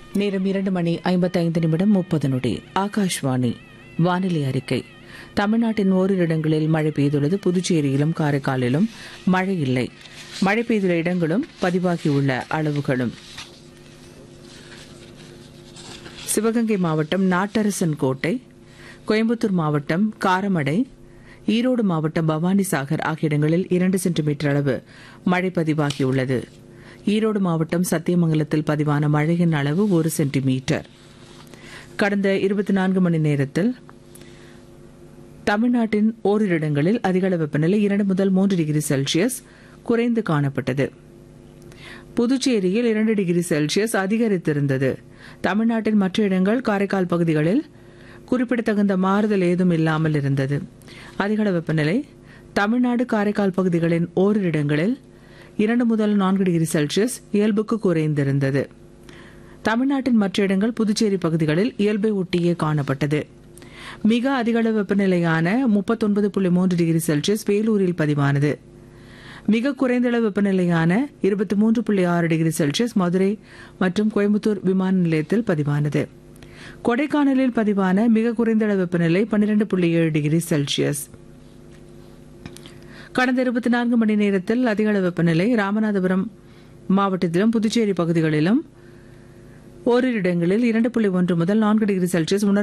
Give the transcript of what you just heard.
நேரம் இரண்டு மணி ஐம்பத்தைந்து நிமிடம் முப்பது நொடி ஆகாஷ்வாணி வானிலை அறிக்கை தமிழ்நாட்டின் ஓரிரு இடங்களில் மழை பெய்துள்ளது புதுச்சேரியிலும் காரைக்காலிலும் மழை இல்லை மழை பெய்துள்ள இடங்களும் பதிவாகியுள்ள அளவுகளும் சிவகங்கை மாவட்டம் நாட்டரசன் கோட்டை கோயம்புத்தூர் மாவட்டம் காரமடை ஈரோடு மாவட்டம் பவானிசாகர் ஆகிய இடங்களில் இரண்டு சென்டிமீட்டர் அளவு மழை பதிவாகியுள்ளது ஈரோடு மாவட்டம் சத்தியமங்கலத்தில் பதிவான மழையின் அளவு ஒரு சென்டிமீட்டர் கடந்த இருபத்தி நான்கு மணி நேரத்தில் தமிழ்நாட்டின் ஓரிரு இடங்களில் அதிகளவு வெப்பநிலை இரண்டு முதல் மூன்று டிகிரி செல்சியஸ் குறைந்து காணப்பட்டது புதுச்சேரியில் இரண்டு டிகிரி செல்சியஸ் அதிகரித்திருந்தது தமிழ்நாட்டின் மற்ற இடங்கள் காரைக்கால் பகுதிகளில் குறிப்பிடத்தகுந்த மாறுதல் ஏதும் இல்லாமல் இருந்தது அதிகளவு வெப்பநிலை தமிழ்நாடு காரைக்கால் பகுதிகளின் ஓரிரு இடங்களில் இரண்டு முதல் நான்கு டிகிரி செல்சியஸ் இயல்புக்கு குறைந்திருந்தது தமிழ்நாட்டின் மற்ற இடங்கள் புதுச்சேரி பகுதிகளில் இயல்பை ஒட்டியே காணப்பட்டது மிக அதிகளவு வெப்பநிலையான முப்பத்தொன்பது புள்ளி மூன்று டிகிரி செல்சியஸ் வேலூரில் பதிவானது மிக குறைந்த அளவு வெப்பநிலையான இருபத்தி மூன்று புள்ளி ஆறு டிகிரி செல்சியஸ் மதுரை மற்றும் கோயம்புத்தூர் விமான நிலையத்தில் பதிவானது கொடைக்கானலில் பதிவான மிக குறைந்த அளவு வெப்பநிலை பன்னிரண்டு புள்ளி ஏழு டிகிரி செல்சியஸ் கடந்த இருபத்தி நான்கு மணி நேரத்தில் அதிக அளவு வெப்பநிலை ராமநாதபுரம் மாவட்டத்திலும் புதுச்சேரி பகுதிகளிலும் ஓரிரு இடங்களில் இரண்டு புள்ளி ஒன்று முதல் நான்கு டிகிரி செல்சியஸ் உணர